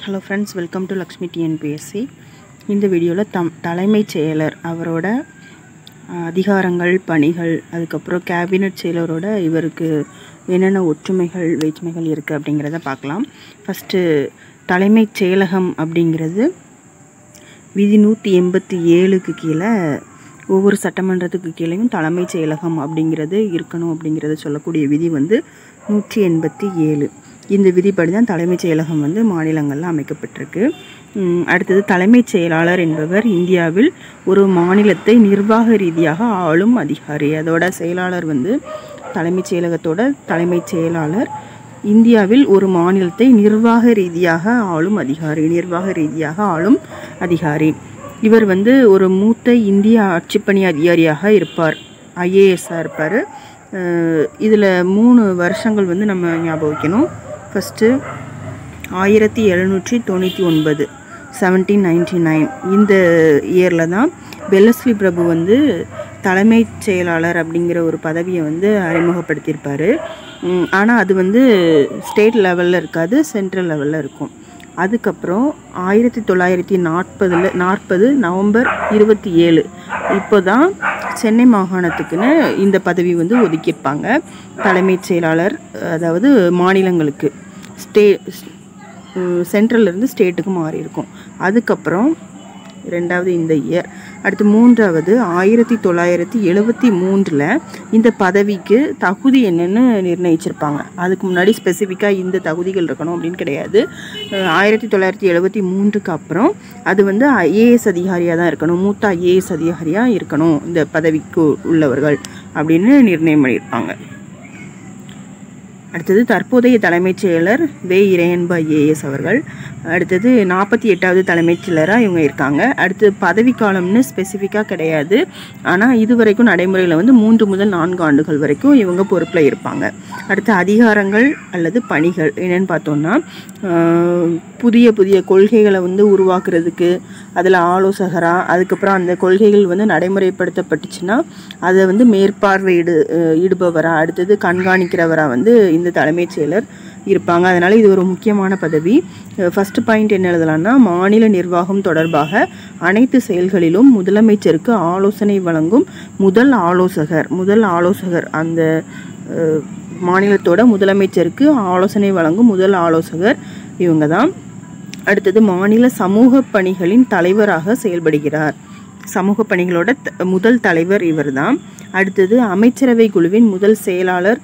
hello friends welcome to Lakshmi TNPSC இந்த வீடியோவில் தம் தலைமைச் செயலர் அவரோட அஹ், அதிகாரங்கள் பணிகள் அதுக்கப்புறம் கேபினட் செயலரோட இவருக்கு என்னென்ன ஒற்றுமைகள் வேற்றுமைகள் இருக்குது அப்படிங்கிறத பார்க்கலாம் ஃபஸ்ட்டு தலைமைச் செயலகம் அப்படிங்கிறது விதி நூற்றி எண்பத்தி ஏழுக்கு கீழே ஒவ்வொரு சட்டமன்றத்துக்கு கீழேயும் தலைமைச் செயலகம் அப்படிங்கிறது இருக்கணும் அப்படிங்கிறத சொல்லக்கூடிய விதி வந்து நூற்றி எண்பத்தி ஏழு இந்த விதிப்படி தான் தலைமைச் செயலகம் வந்து மாநிலங்களில் அமைக்கப்பட்டிருக்கு உம், அடுத்தது தலைமைச் செயலாளர் என்பவர் இந்தியாவில் ஒரு மாநிலத்தை நிர்வாக ரீதியாக ஆளும் அதிகாரி அதோட செயலாளர் வந்து தலைமைச் செயலகத்தோட தலைமைச் செயலாளர் இந்தியாவில் ஒரு மாநிலத்தை நிர்வாக ரீதியாக ஆளும் அதிகாரி நிர்வாக ரீதியாக ஆளும் அதிகாரி இவர் வந்து ஒரு மூத்த இந்திய ஆட்சிப்பணி அதிகாரியாக இருப்பார் ஐஏஎஸ்ஸாக இருப்பார் இதில் மூணு வருஷங்கள் வந்து நம்ம ஞாபகம் வைக்கணும் ஃபஸ்ட்டு ஆயிரத்தி எழுநூற்றி தொண்ணூற்றி ஒன்பது செவன்டீன் நைன்டி நைன் இந்த இயரில் தான் வெல்லஸ்லி பிரபு வந்து தலைமைச் செயலாளர் அப்படிங்கிற ஒரு பதவியை வந்து அறிமுகப்படுத்தியிருப்பார் ஆனால் அது வந்து ஸ்டேட் லெவலில் இருக்காது சென்ட்ரல் லெவலில் இருக்கும் அதுக்கப்புறம் ஆயிரத்தி தொள்ளாயிரத்தி நாற்பதில் நாற்பது நவம்பர் இருபத்தி ஏழு இப்போ தான் சென்னை மாகாணத்துக்குன்னு இந்த பதவி வந்து ஒதுக்கியிருப்பாங்க தலைமைச் செயலாளர் அதாவது மாநிலங்களுக்கு ஸ்டே சென்ட்ரல்லேருந்து ஸ்டேட்டுக்கு மாறி இருக்கும் அதுக்கப்புறம் ரெண்டாவது இந்த இயர் அடுத்து மூன்றாவது ஆயிரத்தி தொள்ளாயிரத்தி எழுபத்தி மூன்றில் இந்த பதவிக்கு தகுதி என்னன்னு நிர்ணயிச்சிருப்பாங்க அதுக்கு முன்னாடி ஸ்பெசிஃபிக்காக இந்த தகுதிகள் இருக்கணும் அப்படின்னு கிடையாது அஹ் ஆயிரத்தி தொள்ளாயிரத்தி எழுபத்தி மூன்றுக்கு அப்புறம் அது வந்து ஐஏஎஸ் அதிகாரியாக தான் இருக்கணும் மூத்த ஐஏஎஸ் அதிகாரியாக இருக்கணும் இந்த பதவிக்கு உள்ளவர்கள் அப்படின்னு நிர்ணயம் பண்ணியிருப்பாங்க அடுத்தது தற்போதைய தலைமைச் செயலர் வே இறையன்பா ஏஎஸ் அவர்கள் அடுத்தது நாற்பத்தி எட்டாவது தலைமைச் செயலராக இவங்க இருக்காங்க அடுத்து பதவிக்காலம்னு ஸ்பெசிஃபிக்காக கிடையாது ஆனால் இது வரைக்கும் நடைமுறையில் வந்து மூன்று முதல் நான்கு ஆண்டுகள் வரைக்கும் இவங்க பொறுப்பில் இருப்பாங்க அடுத்து அதிகாரங்கள் அல்லது பணிகள் என்னென்னு பார்த்தோம்னா ஆஹ், புதிய புதிய கொள்கைகளை வந்து உருவாக்குறதுக்கு அதில் ஆலோசகராக அதுக்கப்புறம் அந்த கொள்கைகள் வந்து நடைமுறைப்படுத்தப்பட்டுச்சுன்னா அதை வந்து மேற்பார்வையிடு அஹ், இடுபவரா அடுத்தது கண்காணிக்கிறவரா வந்து இந்த தலைமைச் செயலர் இருப்பாங்க அதனால் இது ஒரு முக்கியமான பதவி ஃபஸ்ட்டு பாயிண்ட் என்ன எழுதலாம்னா மாநில நிர்வாகம் தொடர்பாக அனைத்து செயல்களிலும் முதலமைச்சருக்கு ஆலோசனை வழங்கும் முதல் ஆலோசகர் முதல் ஆலோசகர் அந்த அஹ், மாநிலத்தோட முதலமைச்சருக்கு ஆலோசனை வழங்கும் முதல் ஆலோசகர் இவங்க தான் அடுத்தது மாநில சமூக பணிகளின் தலைவராக செயல்படுகிறார் சமூக பணிகளோட த- முதல் தலைவர் இவர்தான் அடுத்தது அமைச்சரவை குழுவின் முதல் செயலாளர்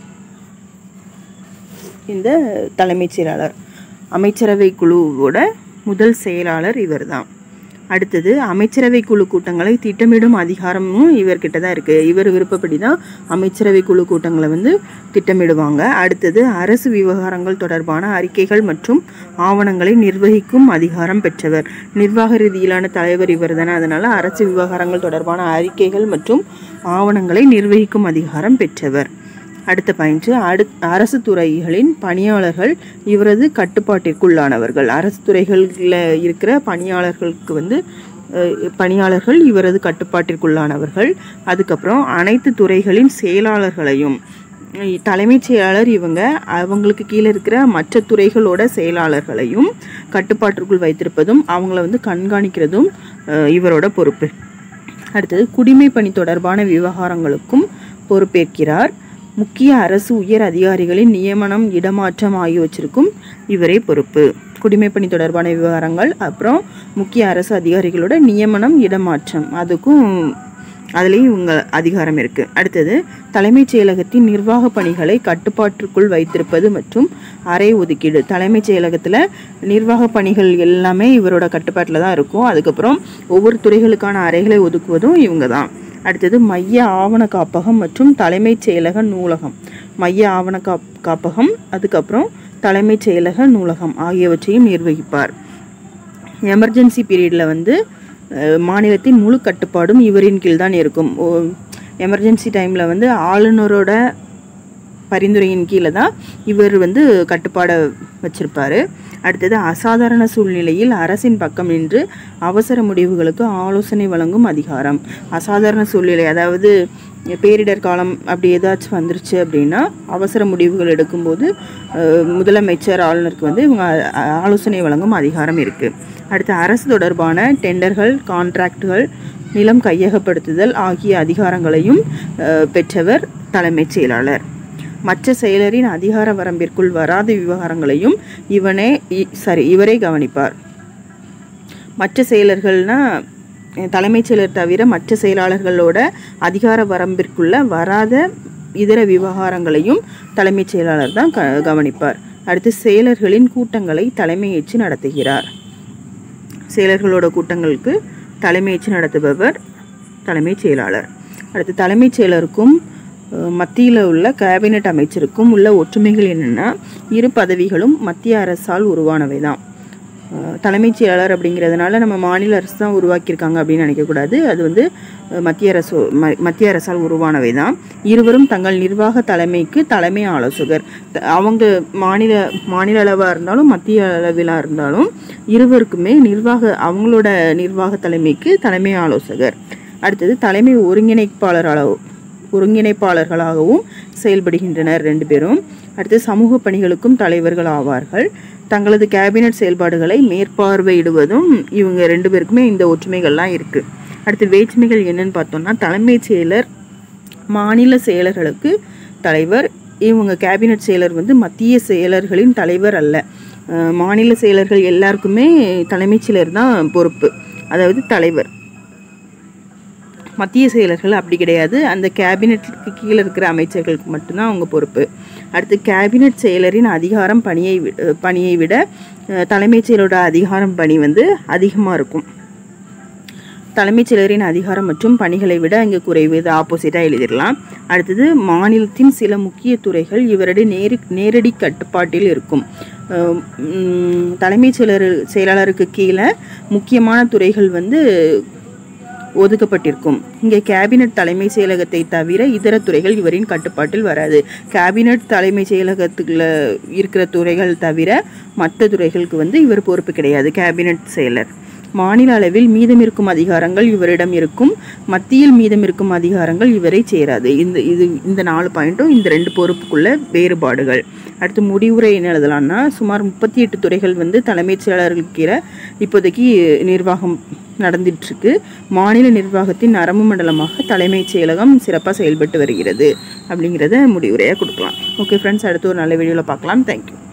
இந்த தலைமைச் செயலாளர் அமைச்சரவை குழுவோட முதல் செயலாளர் இவர்தான் அடுத்தது அமைச்சரவை குழு கூட்டங்களை திட்டமிடும் அதிகாரமும் இவர்கிட்ட தான் இருக்குது இவர் விருப்பப்படி தான் அமைச்சரவை குழு கூட்டங்களை வந்து திட்டமிடுவாங்க அடுத்தது அரசு விவகாரங்கள் தொடர்பான அறிக்கைகள் மற்றும் ஆவணங்களை நிர்வகிக்கும் அதிகாரம் பெற்றவர் நிர்வாக ரீதியிலான தலைவர் இவர் தானே அதனால் அரசு விவகாரங்கள் தொடர்பான அறிக்கைகள் மற்றும் ஆவணங்களை நிர்வகிக்கும் அதிகாரம் பெற்றவர் அடுத்த பாயிண்ட் அடு அரசு துறைகளின் பணியாளர்கள் இவரது கட்டுப்பாட்டிற்குள்ளானவர்கள் அரசு துறைகளில் இருக்கிற பணியாளர்களுக்கு வந்து அஹ், பணியாளர்கள் இவரது கட்டுப்பாட்டிற்குள்ளானவர்கள் அதுக்கப்புறம் அனைத்து துறைகளின் செயலாளர்களையும் அஹ், தலைமைச் செயலாளர் இவங்க அவங்களுக்கு கீழே இருக்கிற மற்ற துறைகளோட செயலாளர்களையும் கட்டுப்பாட்டிற்குள் வைத்திருப்பதும் அவங்கள வந்து கண்காணிக்கிறதும் அஹ், இவரோட பொறுப்பு அடுத்தது குடிமை பணி தொடர்பான விவகாரங்களுக்கும் பொறுப்பேற்கிறார் முக்கிய அரசு உயர் அதிகாரிகளின் நியமனம் இடமாற்றம் ஆகியவற்றிற்கும் இவரே பொறுப்பு குடிமைப்பணி தொடர்பான விவகாரங்கள் அப்புறம் முக்கிய அரசு அதிகாரிகளோட நியமனம் இடமாற்றம் அதுக்கும் அதுலேயும் இவங்க அதிகாரம் இருக்குது அடுத்தது தலைமைச் செயலகத்தின் நிர்வாக பணிகளை கட்டுப்பாட்டிற்குள் வைத்திருப்பது மற்றும் அறை ஒதுக்கீடு தலைமைச் செயலகத்தில் நிர்வாக பணிகள் எல்லாமே இவரோட கட்டுப்பாட்டில் தான் இருக்கும் அதுக்கப்புறம் ஒவ்வொரு துறைகளுக்கான அறைகளை ஒதுக்குவதும் இவங்க தான் அடுத்தது மைய ஆவண காப்பகம் மற்றும் தலைமைச் செயலக நூலகம் மைய ஆவண காப் காப்பகம் அதுக்கப்புறம் தலைமைச் செயலக நூலகம் ஆகியவற்றையும் நிர்வகிப்பார் எமர்ஜென்சி பீரியடில் வந்து அஹ், மாநிலத்தின் முழு கட்டுப்பாடும் இவரின் கீழ் தான் இருக்கும் எமர்ஜென்சி டைமில் வந்து ஆளுநரோட பரிந்துரையின் கீழே தான் இவர் வந்து கட்டுப்பாடை வச்சிருப்பாரு அடுத்தது அசாதாரண சூழ்நிலையில் அரசின் பக்கம் நின்று அவசர முடிவுகளுக்கு ஆலோசனை வழங்கும் அதிகாரம் அசாதாரண சூழ்நிலை அதாவது பேரிடர் காலம் அப்படி ஏதாச்சும் வந்துருச்சு அப்படின்னா அவசர முடிவுகள் எடுக்கும்போது அஹ், முதலமைச்சர் ஆளுநருக்கு வந்து இவங்க ஆ- ஆலோசனை வழங்கும் அதிகாரம் இருக்குது அடுத்து அரசு தொடர்பான டெண்டர்கள் கான்ட்ராக்டுகள் நிலம் கையகப்படுத்துதல் ஆகிய அதிகாரங்களையும் அஹ், பெற்றவர் தலைமைச் செயலாளர் மற்ற செயலரின் அதிகார வரம்பிற்குள் வராத விவகாரங்களையும் இவனே இ- சாரி இவரே கவனிப்பார் மற்ற செயலர்கள்னா அஹ், தலைமைச் செயலர் தவிர மற்ற செயலாளர்களோட அதிகார வரம்பிற்குள்ள வராத இதர விவகாரங்களையும் தலைமைச் செயலாளர் தான் க கவனிப்பார் அடுத்து செயலர்களின் கூட்டங்களை தலைமையேற்று நடத்துகிறார் செயலர்களோட கூட்டங்களுக்கு தலைமையேற்று நடத்துபவர் தலைமைச் செயலாளர் அடுத்து தலைமைச் செயலருக்கும் மத்தியில் உள்ள கேபினெட் அமைச்சருக்கும் உள்ள ஒற்றுமைகள் என்னென்னா இரு பதவிகளும் மத்திய அரசால் உருவானவை தான் அஹ் தலைமைச் செயலாளர் அப்படிங்கிறதுனால நம்ம மாநில அரசு தான் உருவாக்கியிருக்காங்க அப்படின்னு நினைக்கக்கூடாது அது வந்து அஹ், மத்திய அரசு ம- மத்திய அரசால் உருவானவை தான் இருவரும் தங்கள் நிர்வாக தலைமைக்கு தலைமை ஆலோசகர் த- அவங்க மாநில மாநில அளவாக இருந்தாலும் மத்திய அளவிலாக இருந்தாலும் இருவருக்குமே நிர்வாக அவங்களோட நிர்வாக தலைமைக்கு தலைமை ஆலோசகர் அடுத்தது தலைமை ஒருங்கிணைப்பாளராக ஒருங்கிணைப்பாளர்களாகவும் செயல்படுகின்றனர் ரெண்டு பேரும் அடுத்து சமூக பணிகளுக்கும் தலைவர்கள் ஆவார்கள் தங்களது கேபினட் செயல்பாடுகளை மேற்பார்வையிடுவதும் இவங்க ரெண்டு பேருக்குமே இந்த ஒற்றுமைகள்லாம் இருக்குது அடுத்து வேற்றுமைகள் என்னன்னு பார்த்தோம்னா தலைமைச் செயலர் மாநில செயலர்களுக்கு தலைவர் இவங்க கேபினட் செயலர் வந்து மத்திய செயலர்களின் தலைவர் அல்ல அஹ் மாநில செயலர்கள் எல்லாருக்குமே தலைமைச் செயலர் தான் பொறுப்பு அதாவது தலைவர் மத்திய செயலர்கள் அப்படி கிடையாது அந்த கேபினெட்டுக்கு கீழே இருக்கிற அமைச்சர்களுக்கு மட்டும்தான் அவங்க பொறுப்பு அடுத்து கேபினெட் செயலரின் அதிகாரம் பணியை வி- அஹ் பணியை விட அஹ், தலைமைச் செயலரோட அதிகாரம் பணி வந்து அதிகமாக இருக்கும் தலைமைச் செயலரின் அதிகாரம் மற்றும் பணிகளை விட இங்கே குறைவு இது ஆப்போசிட்டாக எழுதிடலாம் அடுத்தது மாநிலத்தின் சில முக்கிய துறைகள் இவருடைய நேரு நேரடி கட்டுப்பாட்டில் இருக்கும் அஹ் உம் தலைமைச் செயலர் செயலாளருக்கு கீழே முக்கியமான துறைகள் வந்து ஒதுக்கப்பட்டிருக்கும் இங்கே கேபினட் தலைமை செயலகத்தை தவிர இதர துறைகள் இவரின் கட்டுப்பாட்டில் வராது கேபினட் தலைமை செயலகத்துக்குள்ள இருக்கிற துறைகள் தவிர மற்ற துறைகளுக்கு வந்து இவர் பொறுப்பு கிடையாது கேபினட் செயலர் மாநில அளவில் மீதம் இருக்கும் அதிகாரங்கள் இவரிடம் இருக்கும் மத்தியில் மீதம் இருக்கும் அதிகாரங்கள் இவரை சேராது இந்த இது இந்த நாலு பாயிண்ட்டும் இந்த ரெண்டு பொறுப்புக்குள்ள வேறுபாடுகள் அடுத்து முடிவுரை என்ன எழுதலாம்னா சுமார் முப்பத்தி எட்டு துறைகள் வந்து தலைமைச் செயலாளர்களுக்கு கீழே இப்போதைக்கு நிர்வாகம் நடந்துட்டுருக்கு மாநில நிர்வாகத்தின் நரம்பு மண்டலமாக தலைமைச் செயலகம் சிறப்பாக செயல்பட்டு வருகிறது அப்படிங்கிறத முடிவுரையாக கொடுக்கலாம் ஓகே ஃப்ரெண்ட்ஸ் அடுத்து ஒரு நல்ல வீடியோவில் பார்க்கலாம் தேங்க்யூ